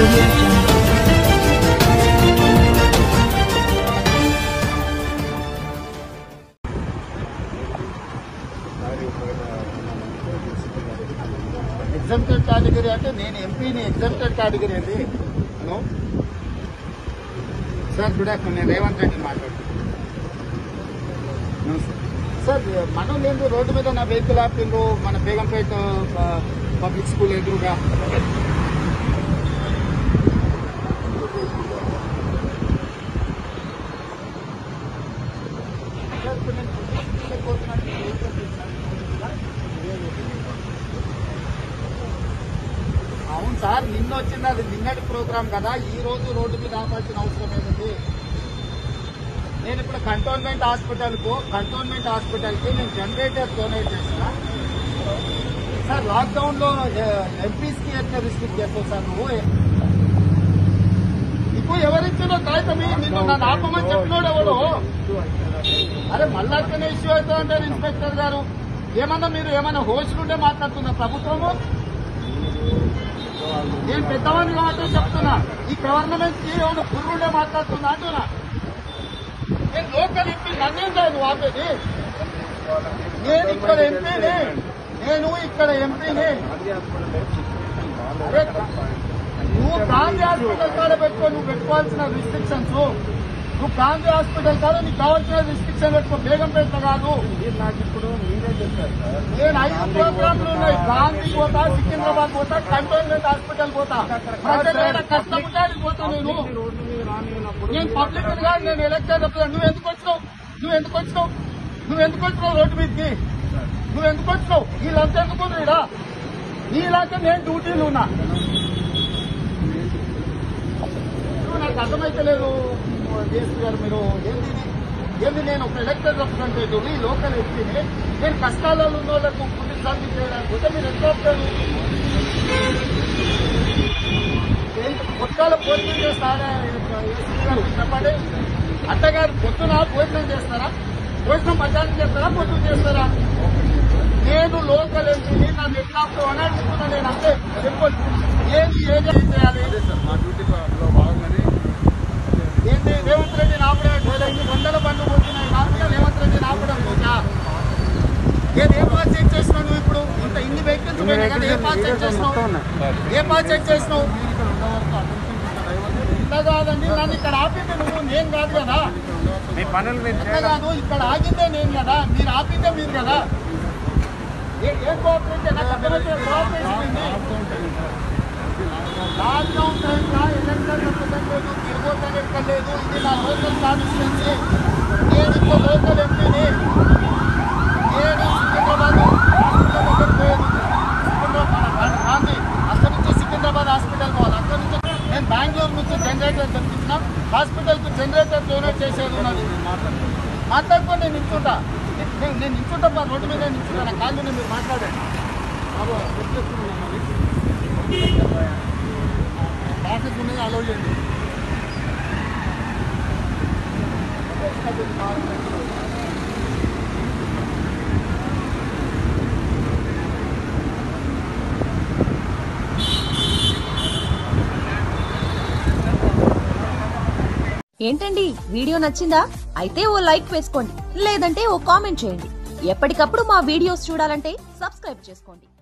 audio jungle. Exempted category అంటే నేను ఎంపీని ఎగ్జామ్టెడ్ కేటగిరీ అండి హలో సార్ గుడ్ ఆఫ్టర్నూన్ నేను రేవంత్ రెడ్డి మాట్లాడుతున్నాను నమస్తే. సార్ మనం లేదు రోడ్డు మీద నా వెహికల్ ఆపిండ్రు మన బేగంపేట ఆ, పబ్లిక్ స్కూల్ ఎదురుగా సార్, ఇప్పుడు నేను పొద్దున్నే పోతున్నాను. వెహికల్ తీసుకున్నాను. అవును సార్ నిన్న వచ్చింది అది నిన్నటి ప్రోగ్రామ్ కదా ఈ రోజు రోడ్డు మీద ఆపాల్సిన అవసరం ఏముంది నేను ఇప్పుడు కంటోన్మెంట్ హాస్పిటల్ కు కంటోన్మెంట్ హాస్పిటల్ కి నేను జనరేటర్ డొనేట్ చేసిన సార్ లాక్డౌన్ లో ఎంపీస్ కి ఎట్లా రిస్ట్రిక్ట్ చేస్తావు సార్ నువ్వు నీకు ఎవరిచ్చిందో కాగితం నిన్ను నన్ను ఆపమని చెప్పినోడు ఎవడు అరే మళ్ళా అట్లనే ఇష్యూ అవుతా అంటారు ఇన్స్పెక్టర్ గారు ఏమన్నా మీరు ఏమన్నా హోస్టుండే మాట్లాడుతున్నా ప్రభుత్వము నేను పెద్దవాడిని కాబట్టి చెప్తున్నా ఈ గవర్నమెంట్ కి ఏమైనా పురుగుండే మాట్లాడుతున్నా అంటున్నా నేను లోకల్ ఎంపీ నన్నేం కాదు నువ్వు ఆపేది నేను ఇక్కడ ఎంపీని నేను ఇక్కడ ఎంపీని అరే, నువ్వు గాంధీ హాస్పిటల్ కాడ పెట్టుకో నువ్వు పెట్టుకోవాల్సిన రిస్ట్రిక్షన్స్ నువ్వు గాంధీ హాస్పిటల్ కాడ నీకు కావాల్సిన రిస్ట్రిక్షన్ పెట్టుకో బేగం పెట్ట కాదు నాకు ఇప్పుడు మీరే చెప్పారు సార్ నేను ఐదు ప్రోగ్రాంలు ఉన్నాయి గాంధీ పోతా సికింద్రాబాద్ పోతా కంటోన్మెంట్ హాస్పిటల్ పోతా ప్రజల కష్టం ఉంటానికి పోతా నేను రోడ్డు మీద రానినప్పుడు నేను పబ్లిక్ కాదు నేను ఎలక్షన్ చెప్తాను నువ్వు ఎందుకు వచ్చినావు నువ్వు ఎందుకు వచ్చినావు నువ్వు ఎందుకు వచ్చినావు రోడ్డు మీదకి నువ్వు ఎందుకు వచ్చినావు వీళ్ళంతా ఎందుకు రీడా నీలాంటి నేను డ్యూటీలు ఉన్నా నువ్వు నాకు అర్థమైతలేదు జేసీ గారు మీరు ఏంది ఇది? ఏంది నేను ఒక ఎలక్టెడ్ రిప్రజెంటేటివ్ ఈ లోకల్ ఎంపీని నేను కష్టాలలో ఉన్న వాళ్ళకు పుట్టి సాధి చేయడానికి పోతే మీరు ఎంత వస్తారు కొట్టాల భోజనం చేస్తారా ఏసీ గారు చెప్పండి అత్తగారు పొద్దున భోజనం చేస్తారా భోజనం మధ్యాహ్నం చేస్తారా పొద్దున చేస్తారా నేను లోకల్ ఎంపీని నన్ను ఎట్లా అని అడుగుతున్నా నేను అంతే సింపుల్ ఏంది ఏది ఏం చేయాలి మా డ్యూటీలో భాగంగానే ఏంటి రేవంత్ రెడ్డి ఆపడం ఇన్ని వందల బండ్లు పోతున్నాయి కాకుండా రేవంత్ రెడ్డి ఆపడం లేదా ఏది ఏ పాస్ చెక్ చేసినావు నువ్వు ఇప్పుడు ఇంత ఇన్ని వెహికల్స్ పోయినాయి కదా ఏ పాస్ చెక్ చేసినావు ఏ పాస్ చెక్ చేసినావు ఇంత కాదండి నన్ను ఇక్కడ ఆపింది నువ్వు నేను కాదు కదా మీ పనులు మీరు అంతే కాదు ఇక్కడ ఆగిందే నేను కదా మీరు ఆపిందే మీరు కదా ఏ- ఏ కోఆపరేషన్ నాకు అర్థమైతే కోఆపరేషన్ ఉంది లాక్డౌన్ టైంలో ఎలక్షన్ రిప్రజెంటేటివ్ తిరుగుతాను ఎక్కలేదు ఇది నా లోకల్ కాన్స్టిట్యున్సీ నేను ఇక్కడ లోకల్ ఎంపీని నేను సికింద్రాబాద్ హాస్పిటల్ దగ్గర పోయేది సికింద్రాబాద్ గాంధీ అక్కడి నుంచి సికింద్రాబాద్ హాస్పిటల్ పోవాలి అక్కడి నుంచి నేను బెంగళూరు నుంచి జనరేటర్ తెప్పించిన హాస్పిటల్కు జనరేటర్ డొనేట్ చేసేది ఉన్నది మాట్లాడుకొని నేను నిల్చుంటా నేను నేను నిల్చుంటా మా రోడ్డు మీద నిల్చుంటా నా కాళ్ళు మీద మీరు మాట్లాడండి బాబు వచ్చేస్తున్నాను మరి. ట్రాఫిక్ ఉన్నది అలౌ చేయండి ఏంటండి వీడియో నచ్చిందా అయితే ఓ లైక్ వేసుకోండి లేదంటే ఓ కామెంట్ చేయండి ఎప్పటికప్పుడు మా వీడియోస్ చూడాలంటే సబ్స్క్రైబ్ చేసుకోండి